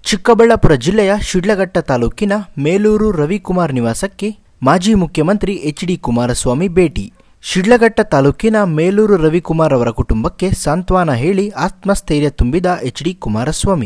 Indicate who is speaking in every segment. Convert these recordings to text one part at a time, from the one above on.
Speaker 1: ಚಿಕ್ಕಬಳ್ಳಾಪುರ ಜಿಲ್ಲೆಯ ಶಿಡ್ಲಘಟ್ಟ ತಾಲೂಕಿನ ಮೇಲೂರು ರವಿಕುಮಾರ್ ನಿವಾಸಕ್ಕೆ ಮಾಜಿ ಮುಖ್ಯಮಂತ್ರಿ ಎಚ್ ಡಿ ಕುಮಾರಸ್ವಾಮಿ ಭೇಟಿ ಶಿಡ್ಲಘಟ್ಟ ತಾಲೂಕಿನ ಮೇಲೂರು ರವಿಕುಮಾರ್ ಅವರ ಕುಟುಂಬಕ್ಕೆ ಸಾಂತ್ವನ ಹೇಳಿ ಆತ್ಮಸ್ಥೈರ್ಯ ತುಂಬಿದ ಎಚ್ ಡಿ ಕುಮಾರಸ್ವಾಮಿ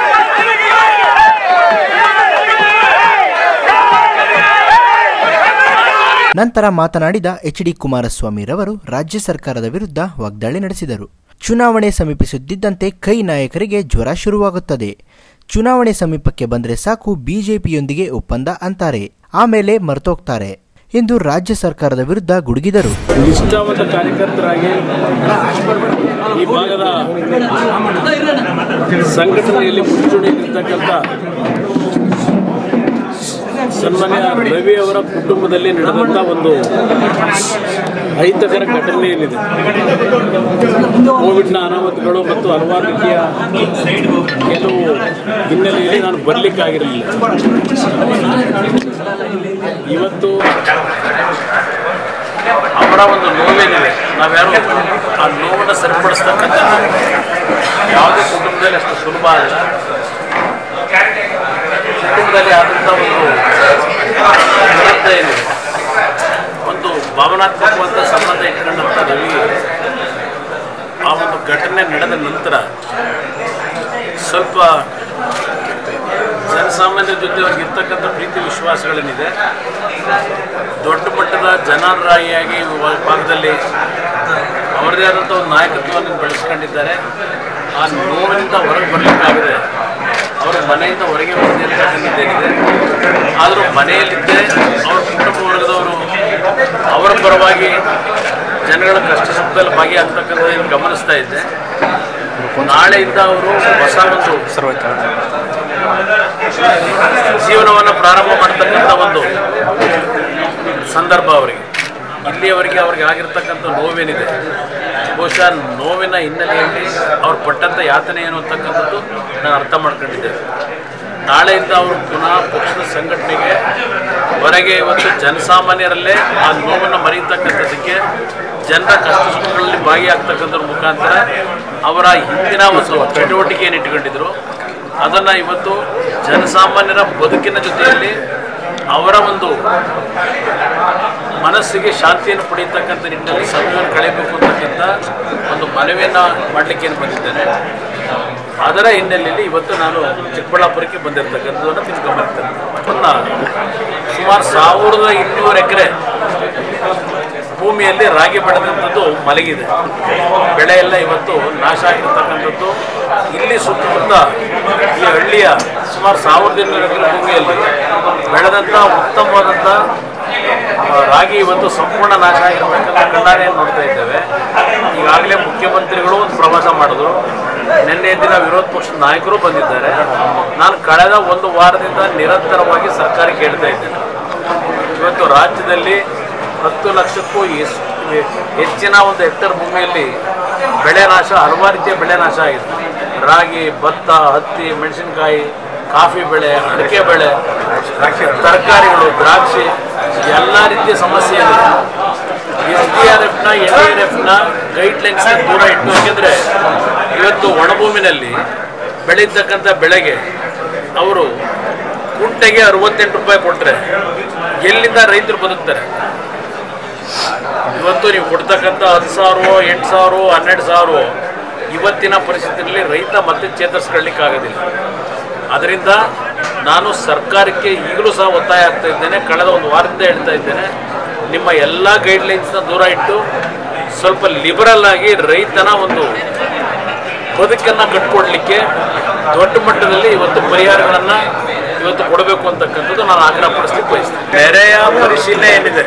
Speaker 1: ನಂತರ ಮಾತನಾಡಿದ ಎಚ್ ಡಿ ಕುಮಾರಸ್ವಾಮಿರವರು ರಾಜ್ಯ ಸರ್ಕಾರದ ವಿರುದ್ಧ ವಾಗ್ದಾಳಿ ನಡೆಸಿದರು ಚುನಾವಣೆ ಸಮೀಪಿಸುತ್ತಿದ್ದಂತೆ ಕೈ ನಾಯಕರಿಗೆ ಜ್ವರ ಶುರುವಾಗುತ್ತದೆ ಚುನಾವಣೆ ಸಮೀಪಕ್ಕೆ ಬಂದರೆ ಸಾಕು ಬಿಜೆಪಿಯೊಂದಿಗೆ ಒಪ್ಪಂದ ಅಂತಾರೆ ಆಮೇಲೆ ಮರ್ತೋಗ್ತಾರೆ ಎಂದು ರಾಜ್ಯ ಸರ್ಕಾರದ ವಿರುದ್ಧ ಗುಡುಗಿದರು
Speaker 2: ನಿಷ್ಠಾವಂತ ಕಾರ್ಯಕರ್ತರಾಗಿ ಈ ಭಾಗದ ಸಂಘಟನೆಯಲ್ಲಿ ಮುಂಚೂಣಿಯಲ್ಲಿರ್ತಕ್ಕಂಥ ಸನ್ಮಾನ್ಯ ರವಿ ಅವರ ಕುಟುಂಬದಲ್ಲಿ ನಡೆದಂಥ ಒಂದು ಅಹಿತಕರ ಘಟನೆ ಏನಿದೆ ಕೋವಿಡ್ನ ಅನಾಹುತಗಳು ಮತ್ತು ಹಲವಾರು ರೀತಿಯ ಕೆಲವು ಹಿನ್ನೆಲೆಯಲ್ಲಿ ನಾನು ಬರಲಿಕ್ಕಾಗಿರಲಿಲ್ಲ ಇವತ್ತು ಅವರ ಒಂದು ನೋವೇನಿದೆ ನಾವ್ಯಾರು ಆ ನೋವನ್ನು ಸರಿಪಡಿಸ್ತಕ್ಕಂಥ ಯಾವುದೇ ಕುಟುಂಬದಲ್ಲಿ ಅಷ್ಟು ಸುಲಭ ಅಲ್ಲ ಕುಟುಂಬದಲ್ಲಿ ಆದಂಥ ಒಂದು ದುರಂತ ಏನಿದೆ ಒಂದು ಭಾವನಾತ್ಮಕವಾದ ಸಂಬಂಧ ಇಟ್ಕೊಂಡಂಥ ರವಿ ಆ ಒಂದು ಘಟನೆ ನಡೆದ ನಂತರ ಸ್ವಲ್ಪ ಜನಸಾಮಾನ್ಯರ ಜೊತೆ ಅವ್ರಿಗೆ ಇರ್ತಕ್ಕಂಥ ಪ್ರೀತಿ ವಿಶ್ವಾಸಗಳೇನಿದೆ ದೊಡ್ಡ ಮಟ್ಟದ ಜನಾನುರಾಗಿಯಾಗಿ ಈ ಭಾಗದಲ್ಲಿ ಅವರದೇ ಆದಂಥ ಒಂದು ನಾಯಕತ್ವವನ್ನು ಬೆಳೆಸ್ಕೊಂಡಿದ್ದಾರೆ ಆ ನೋವಿನಿಂದ ಹೊರಗೆ ಬರಲಿಕ್ಕಾಗದೆ ಅವರ ಮನೆಯಿಂದ ಹೊರಗೆ ಬಂದಿರ್ತಕ್ಕಂಥದ್ದೇನಿದೆ ಆದರೂ ಮನೆಯಲ್ಲಿದ್ದೇ ಅವರ ಕುಟುಂಬ ವರ್ಗದವರು ಅವರ ಪರವಾಗಿ ಜನಗಳ ಕಷ್ಟ ಸುಖದಲ್ಲಿ ಭಾಗಿಯಾಗ್ತಕ್ಕಂಥದ್ದನ್ನು ಗಮನಿಸ್ತಾ ಇದ್ದೆ ನಾಳೆಯಿಂದ ಅವರು ಹೊಸ ಒಂದು ಜೀವನವನ್ನು ಪ್ರಾರಂಭ ಮಾಡ್ತಕ್ಕಂಥ ಒಂದು ಸಂದರ್ಭ ಅವರಿಗೆ ಇಲ್ಲಿಯವರೆಗೆ ಅವ್ರಿಗೆ ಆಗಿರ್ತಕ್ಕಂಥ ನೋವೇನಿದೆ ಬಹುಶಃ ನೋವಿನ ಹಿನ್ನೆಲೆಯಲ್ಲಿ ಅವ್ರು ಪಟ್ಟಂಥ ಯಾತನೆ ಏನು ಅಂತಕ್ಕಂಥದ್ದು ನಾನು ಅರ್ಥ ಮಾಡ್ಕೊಂಡಿದ್ದೆ ನಾಳೆಯಿಂದ ಅವರು ಪುನಃ ಪಕ್ಷದ ಸಂಘಟನೆಗೆ ಹೊರಗೆ ಇವತ್ತು ಜನಸಾಮಾನ್ಯರಲ್ಲೇ ಆ ನೋವನ್ನು ಮರೆಯತಕ್ಕಂಥದ್ದಕ್ಕೆ ಜನರ ಕಷ್ಟ ಸುಖಗಳಲ್ಲಿ ಭಾಗಿಯಾಗ್ತಕ್ಕಂಥದ್ರ ಮುಖಾಂತರ ಅವರ ಹಿಂದಿನ ಒಂದು ಚಟುವಟಿಕೆಯನ್ನು ಇಟ್ಕೊಂಡಿದ್ರು ಅದನ್ನು ಇವತ್ತು ಜನಸಾಮಾನ್ಯರ ಬದುಕಿನ ಜೊತೆಯಲ್ಲಿ ಅವರ ಒಂದು ಮನಸ್ಸಿಗೆ ಶಾಂತಿಯನ್ನು ಪಡೆಯತಕ್ಕಂಥ ನಿಟ್ಟಿನಲ್ಲಿ ಸಮಯವನ್ನು ಕಳೆಯಬೇಕು ಅಂತಕ್ಕಂಥ ಒಂದು ಮನವಿಯನ್ನು ಮಾಡಲಿಕ್ಕೆ ಏನು ಬಂದಿದ್ದೇನೆ ಅದರ ಹಿನ್ನೆಲೆಯಲ್ಲಿ ಇವತ್ತು ನಾನು ಚಿಕ್ಕಬಳ್ಳಾಪುರಕ್ಕೆ ಬಂದಿರತಕ್ಕಂಥದ್ದನ್ನು ತಿಳ್ಕೊಂಬರ್ತೇನೆ ಅದನ್ನು ಸುಮಾರು ಸಾವಿರದ ಇನ್ನೂರು ಎಕರೆ ಭೂಮಿಯಲ್ಲಿ ರಾಗಿ ಬೆಳೆದಂಥದ್ದು ಮಲಗಿದೆ ಬೆಳೆ ಎಲ್ಲ ಇವತ್ತು ನಾಶ ಆಗಿರ್ತಕ್ಕಂಥದ್ದು ಇಲ್ಲಿ ಸುತ್ತಮುತ್ತ ಈ ಹಳ್ಳಿಯ ಸುಮಾರು ಸಾವಿರದ ಇನ್ನೂರು ಎಕರೆ ಭೂಮಿಯಲ್ಲಿ ಬೆಳೆದಂಥ ಉತ್ತಮವಾದಂಥ ಆ, ರಾಗಿ ಇವತ್ತು ಸಂಪೂರ್ಣ ನಾಶ ಆಗಿರತಕ್ಕಂಥ ಕಣ್ಣಾರೆ ನೋಡ್ತಾ ಇದ್ದೇವೆ ಈಗಾಗಲೇ ಮುಖ್ಯಮಂತ್ರಿಗಳು ಒಂದು ಪ್ರವಾಸ ಮಾಡಿದ್ರು ನಿನ್ನೆ ದಿನ ವಿರೋಧ ಪಕ್ಷದ ನಾಯಕರು ಬಂದಿದ್ದಾರೆ ನಾನು ಕಳೆದ ಒಂದು ವಾರದಿಂದ ನಿರಂತರವಾಗಿ ಸರ್ಕಾರಕ್ಕೆ ಹೇಳ್ತಾ ಇದ್ದೇನೆ ಇವತ್ತು ರಾಜ್ಯದಲ್ಲಿ ಹತ್ತು ಲಕ್ಷಕ್ಕೂ ಎಷ್ಟು ಹೆಚ್ಚಿನ ಒಂದು ಹೆಕ್ಟರ್ ಭೂಮಿಯಲ್ಲಿ ಬೆಳೆ ನಾಶ ಹಲವಾರು ರೀತಿಯ ಬೆಳೆ ನಾಶ ಆಗಿದೆ ರಾಗಿ ಭತ್ತ ಹತ್ತಿ ಮೆಣಸಿನಕಾಯಿ ಕಾಫಿ ಬೆಳೆ ಅಡಿಕೆ ಬೆಳೆ ತರಕಾರಿಗಳು ದ್ರಾಕ್ಷಿ ಎಲ್ಲ ರೀತಿಯ ಸಮಸ್ಯೆ ಇದೆ ಎಸ್ ಡಿ ಆರ್ ಎಫ್ನ ಎನ್ ಡಿ ಆರ್ ಎಫ್ನ ಗೈಡ್ಲೈನ್ಸ್ ದೂರ ಇಟ್ಟು ಯಾಕೆಂದರೆ ಇವತ್ತು ಒಣಭೂಮಿನಲ್ಲಿ ಬೆಳೀತಕ್ಕಂಥ ಬೆಳೆಗೆ ಅವರು ಕುಂಟೆಗೆ ಅರವತ್ತೆಂಟು ರೂಪಾಯಿ ಕೊಟ್ಟರೆ ಎಲ್ಲಿಂದ ರೈತರು ಬದುಕ್ತಾರೆ ಇವತ್ತು ನೀವು ಕೊಡ್ತಕ್ಕಂಥ ಹತ್ತು ಸಾವಿರ ಎಂಟು ಸಾವಿರ ಹನ್ನೆರಡು ಸಾವಿರ ಇವತ್ತಿನ ಪರಿಸ್ಥಿತಿಯಲ್ಲಿ ರೈತ ಮತ್ತೆ ಚೇತರಿಸ್ಕೊಳ್ಳಿಕ್ಕಾಗೋದಿಲ್ಲ ಅದರಿಂದ ನಾನು ಸರ್ಕಾರಕ್ಕೆ ಈಗಲೂ ಸಹ ಒತ್ತಾಯ ಆಗ್ತಾ ಇದ್ದೇನೆ ಕಳೆದ ಒಂದು ವಾರದಿಂದ ಹೇಳ್ತಾ ಇದ್ದೇನೆ ನಿಮ್ಮ ಎಲ್ಲ ಗೈಡ್ಲೈನ್ಸ್ನ ದೂರ ಇಟ್ಟು ಸ್ವಲ್ಪ ಲಿಬರಲ್ ಆಗಿ ರೈತನ ಒಂದು ಬದುಕನ್ನು ಕಟ್ಕೊಡ್ಲಿಕ್ಕೆ ದೊಡ್ಡ ಮಟ್ಟದಲ್ಲಿ ಇವತ್ತು ಪರಿಹಾರಗಳನ್ನು ಇವತ್ತು ಕೊಡಬೇಕು ಅಂತಕ್ಕಂಥದ್ದು ನಾನು ಆಗ್ರಹ ಪಡಿಸ್ಲಿಕ್ಕೆ ಬಯಸ್ತೇನೆ ನೆರೆಯ ಪರಿಶೀಲನೆ ಏನಿದೆ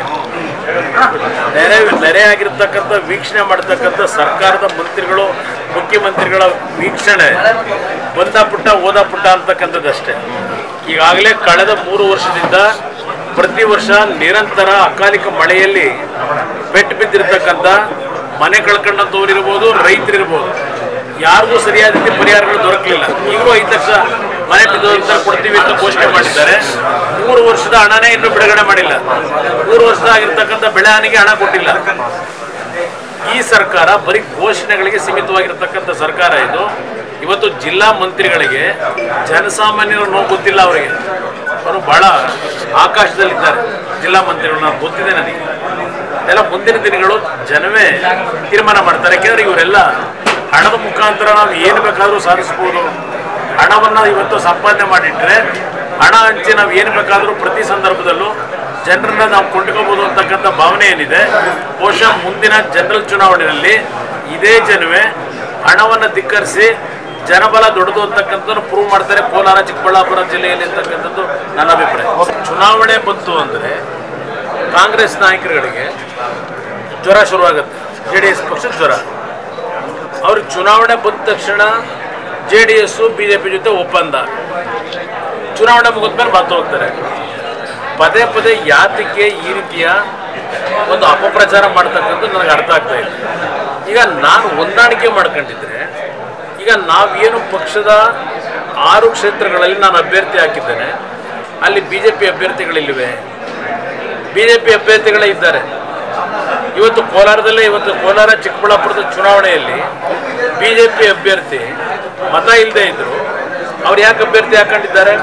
Speaker 2: ನೆರೆ ನೆರೆ ಆಗಿರ್ತಕ್ಕಂಥ ವೀಕ್ಷಣೆ ಮಾಡ್ತಕ್ಕಂಥ ಸರ್ಕಾರದ ಮಂತ್ರಿಗಳು ಮುಖ್ಯಮಂತ್ರಿಗಳ ವೀಕ್ಷಣೆ ಬಂದ ಪುಟ್ಟ ಓದ ಪುಟ್ಟ ಅಂತಕ್ಕಂಥದ್ದಷ್ಟೇ ಈಗಾಗಲೇ ಕಳೆದ ಮೂರು ವರ್ಷದಿಂದ ಪ್ರತಿ ವರ್ಷ ನಿರಂತರ ಅಕಾಲಿಕ ಮಳೆಯಲ್ಲಿ ಪೆಟ್ಟು ಬಿದ್ದಿರ್ತಕ್ಕಂಥ ಮನೆ ಕಳ್ಕೊಂಡಂಥವ್ರು ಇರ್ಬೋದು ರೈತರಿರ್ಬೋದು ಯಾರಿಗೂ ಸರಿಯಾದ ರೀತಿ ಪರಿಹಾರಗಳು ದೊರಕಲಿಲ್ಲ ಈಗಲೂ ಐದು ಲಕ್ಷ ಮನೆ ಬಿದ್ದೋದಂತ ಕೊಡ್ತೀವಿ ಅಂತ ಘೋಷಣೆ ಮಾಡಿದ್ದಾರೆ ಮೂರು ವರ್ಷದ ಹಣನೇ ಇನ್ನೂ ಬಿಡುಗಡೆ ಮಾಡಿಲ್ಲ ಮೂರು ವರ್ಷದ ಆಗಿರ್ತಕ್ಕಂಥ ಬೆಳೆ ಹಾನಿಗೆ ಹಣ ಕೊಟ್ಟಿಲ್ಲ ಈ ಸರ್ಕಾರ ಬರೀ ಘೋಷಣೆಗಳಿಗೆ ಸೀಮಿತವಾಗಿರ್ತಕ್ಕಂಥ ಸರ್ಕಾರ ಇದು ಇವತ್ತು ಜಿಲ್ಲಾ ಮಂತ್ರಿಗಳಿಗೆ ಜನಸಾಮಾನ್ಯರ ನೋವು ಗೊತ್ತಿಲ್ಲ ಅವರಿಗೆ ಅವರು ಬಹಳ ಆಕಾಶದಲ್ಲಿದ್ದಾರೆ ಜಿಲ್ಲಾ ಮಂತ್ರಿಗಳು ನಾನು ಗೊತ್ತಿದೆ ನನಗೆ ಎಲ್ಲ ಮುಂದಿನ ದಿನಗಳು ಜನವೇ ತೀರ್ಮಾನ ಮಾಡ್ತಾರೆ ಯಾಕೆಂದ್ರೆ ಇವರೆಲ್ಲ ಹಣದ ಮುಖಾಂತರ ನಾವು ಏನು ಬೇಕಾದರೂ ಸಾಧಿಸ್ಬೋದು ಹಣವನ್ನು ಇವತ್ತು ಸಂಪಾದನೆ ಮಾಡಿಟ್ರೆ ಹಣ ಹಂಚಿ ನಾವು ಏನು ಬೇಕಾದರೂ ಪ್ರತಿ ಸಂದರ್ಭದಲ್ಲೂ ಜನರನ್ನ ನಾವು ಕೊಂಡ್ಕೋಬಹುದು ಅಂತಕ್ಕಂಥ ಭಾವನೆ ಏನಿದೆ ಬಹುಶಃ ಮುಂದಿನ ಜನರಲ್ ಚುನಾವಣೆಯಲ್ಲಿ ಇದೇ ಜನವೇ ಹಣವನ್ನು ಧಿಕ್ಕರಿಸಿ ಜನಬಲ ದೊಡ್ಡದು ಅಂತಕ್ಕಂಥದ್ದು ಪ್ರೂವ್ ಮಾಡ್ತಾರೆ ಕೋಲಾರ ಚಿಕ್ಕಬಳ್ಳಾಪುರ ಜಿಲ್ಲೆಯಲ್ಲಿ ಅಂತಕ್ಕಂಥದ್ದು ನನ್ನ ಅಭಿಪ್ರಾಯ ಚುನಾವಣೆ ಬಂತು ಅಂದರೆ ಕಾಂಗ್ರೆಸ್ ನಾಯಕರುಗಳಿಗೆ ಜ್ವರ ಶುರುವಾಗುತ್ತೆ ಜೆ ಡಿ ಎಸ್ ಪಕ್ಷದ ಜ್ವರ ಅವ್ರಿಗೆ ಚುನಾವಣೆ ಬಂದ ತಕ್ಷಣ J D S B J P ಜೊತೆ ಒಪ್ಪಂದ ಚುನಾವಣೆ ಮುಗಿದ್ಮೇಲೆ ಮತ್ತೆ ಹೋಗ್ತಾರೆ ಪದೇ ಪದೇ ಯಾತಕ್ಕೆ ಈ ರೀತಿಯ ಒಂದು ಅಪಪ್ರಚಾರ ಮಾಡ್ತಕ್ಕಂಥದ್ದು ನನಗೆ ಅರ್ಥ ಆಗ್ತಾ ಇದೆ ಈಗ ನಾನು ಹೊಂದಾಣಿಕೆ ಮಾಡ್ಕೊಂಡಿದ್ರೆ ಈಗ ನಾವೇನು ಪಕ್ಷದ ಆರು ಕ್ಷೇತ್ರಗಳಲ್ಲಿ ನಾನು ಅಭ್ಯರ್ಥಿ ಹಾಕಿದ್ದೇನೆ ಅಲ್ಲಿ ಬಿ ಜೆ ಪಿ ಅಭ್ಯರ್ಥಿಗಳಿಲ್ವೇ ಬಿ ಜೆ ಪಿ ಅಭ್ಯರ್ಥಿಗಳೇ ಇದ್ದಾರೆ ಇವತ್ತು ಕೋಲಾರದಲ್ಲೇ ಇವತ್ತು ಕೋಲಾರ ಚಿಕ್ಕಬಳ್ಳಾಪುರದ ಚುನಾವಣೆಯಲ್ಲಿ ಬಿ ಜೆ ಪಿ ಅಭ್ಯರ್ಥಿ ಮತ ಇಲ್ಲದೆ ಇದ್ರು ಅವ್ರು ಯಾಕೆ ಅಭ್ಯರ್ಥಿ ಹಾಕೊಂಡಿದ್ದಾರೆ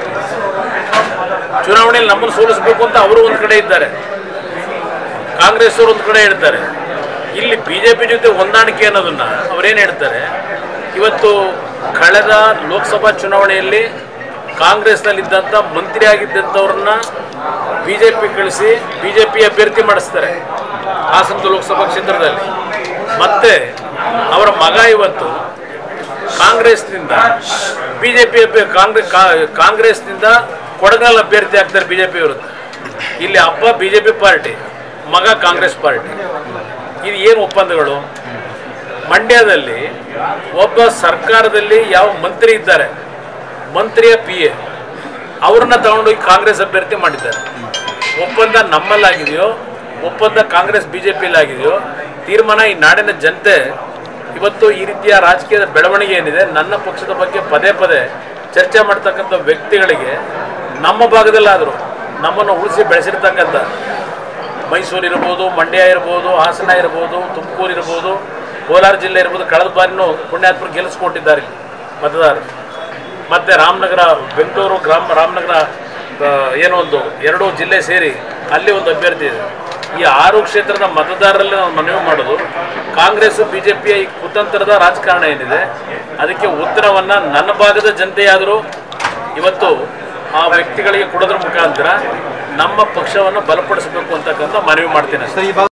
Speaker 2: ಚುನಾವಣೆಯಲ್ಲಿ ನಮ್ಮನ್ನು ಸೋಲಿಸಬೇಕು ಅಂತ ಅವರು ಒಂದು ಕಡೆ ಇದ್ದಾರೆ ಕಾಂಗ್ರೆಸ್ ಅವರು ಒಂದು ಕಡೆ ಹೇಳ್ತಾರೆ ಇಲ್ಲಿ ಬಿ ಜೆ ಪಿ ಜೊತೆ ಹೊಂದಾಣಿಕೆ ಅನ್ನೋದನ್ನ ಅವರೇನು ಹೇಳ್ತಾರೆ ಇವತ್ತು ಕಳೆದ ಲೋಕಸಭಾ ಚುನಾವಣೆಯಲ್ಲಿ ಕಾಂಗ್ರೆಸ್ನಲ್ಲಿದ್ದಂಥ ಮಂತ್ರಿ ಆಗಿದ್ದಂಥವ್ರನ್ನ ಬಿ ಜೆ ಪಿ ಕಳಿಸಿ ಬಿ ಜೆ ಪಿ ಅಭ್ಯರ್ಥಿ ಮಾಡಿಸ್ತಾರೆ ಹಾಸನದ ಲೋಕಸಭಾ ಕ್ಷೇತ್ರದಲ್ಲಿ ಮತ್ತೆ ಅವರ ಮಗ ಇವತ್ತು ಕಾಂಗ್ರೆಸ್ನಿಂದ ಬಿ ಜೆ ಪಿ ಕಾಂಗ್ರೆಸ್ ಕಾಂಗ್ರೆಸ್ನಿಂದ ಕೊಡಗಲ್ ಅಭ್ಯರ್ಥಿ ಆಗ್ತಾರೆ ಬಿ ಜೆ ಪಿ ವಿರುದ್ಧ ಇಲ್ಲಿ ಅಪ್ಪ ಬಿ ಜೆ ಪಿ ಪಾರ್ಟಿ ಮಗ ಕಾಂಗ್ರೆಸ್ ಪಾರ್ಟಿ ಇದು ಏನು ಒಪ್ಪಂದಗಳು ಮಂಡ್ಯದಲ್ಲಿ ಒಬ್ಬ ಸರ್ಕಾರದಲ್ಲಿ ಯಾವ ಮಂತ್ರಿ ಇದ್ದಾರೆ ಮಂತ್ರಿಯ ಪಿ ಎ ಅವ್ರನ್ನ ತಗೊಂಡೋಗಿ ಕಾಂಗ್ರೆಸ್ ಅಭ್ಯರ್ಥಿ ಮಾಡಿದ್ದಾರೆ ಒಪ್ಪಂದ ನಮ್ಮಲ್ಲಾಗಿದೆಯೋ ಒಪ್ಪಂದ ಕಾಂಗ್ರೆಸ್ ಬಿ ಜೆ ಆಗಿದೆಯೋ ತೀರ್ಮಾನ ಈ ನಾಡಿನ ಜನತೆ ಇವತ್ತು ಈ ರೀತಿಯ ರಾಜಕೀಯದ ಬೆಳವಣಿಗೆ ಏನಿದೆ ನನ್ನ ಪಕ್ಷದ ಬಗ್ಗೆ ಪದೇ ಪದೇ ಚರ್ಚೆ ಮಾಡ್ತಕ್ಕಂಥ ವ್ಯಕ್ತಿಗಳಿಗೆ ನಮ್ಮ ಭಾಗದಲ್ಲಾದರೂ ನಮ್ಮನ್ನು ಉಳಿಸಿ ಬೆಳೆಸಿರ್ತಕ್ಕಂಥ ಮೈಸೂರು ಇರ್ಬೋದು ಮಂಡ್ಯ ಇರ್ಬೋದು ಹಾಸನ ಇರ್ಬೋದು ತುಮಕೂರು ಇರ್ಬೋದು ಕೋಲಾರ ಜಿಲ್ಲೆ ಇರ್ಬೋದು ಕಳೆದ ಬಾರಿನೂ ಪುಣ್ಯಾತ್ಮರು ಗೆಲ್ಲಿಸ್ಕೊಟ್ಟಿದ್ದಾರೆ ಇಲ್ಲಿ ಮತದಾರರು ಮತ್ತು ರಾಮನಗರ ಬೆಂಗಳೂರು ಗ್ರಾಮ ರಾಮನಗರ ಆ, ಏನೋ ಒಂದು ಎರಡೂ ಜಿಲ್ಲೆ ಸೇರಿ ಅಲ್ಲಿ ಒಂದು ಅಭ್ಯರ್ಥಿ ಇದೆ ಈ ಆರು ಕ್ಷೇತ್ರದ ಮತದಾರರಲ್ಲಿ ನಾವು ಮನವಿ ಮಾಡೋದು ಕಾಂಗ್ರೆಸ್ ಬಿ ಜೆ ಪಿಯ ಈ ಕುತಂತ್ರದ ರಾಜಕಾರಣ ಏನಿದೆ ಅದಕ್ಕೆ ಉತ್ತರವನ್ನು ನನ್ನ ಭಾಗದ ಜನತೆಯಾದರೂ ಇವತ್ತು ಆ ವ್ಯಕ್ತಿಗಳಿಗೆ ಕೊಡೋದ್ರ ಮುಖಾಂತರ ನಮ್ಮ ಪಕ್ಷವನ್ನು ಬಲಪಡಿಸಬೇಕು ಅಂತಕ್ಕಂಥ ಮನವಿ ಮಾಡ್ತೀನಿ ಅಷ್ಟೇ.
Speaker 3: ಸರ್ ಈ ಭಾಗ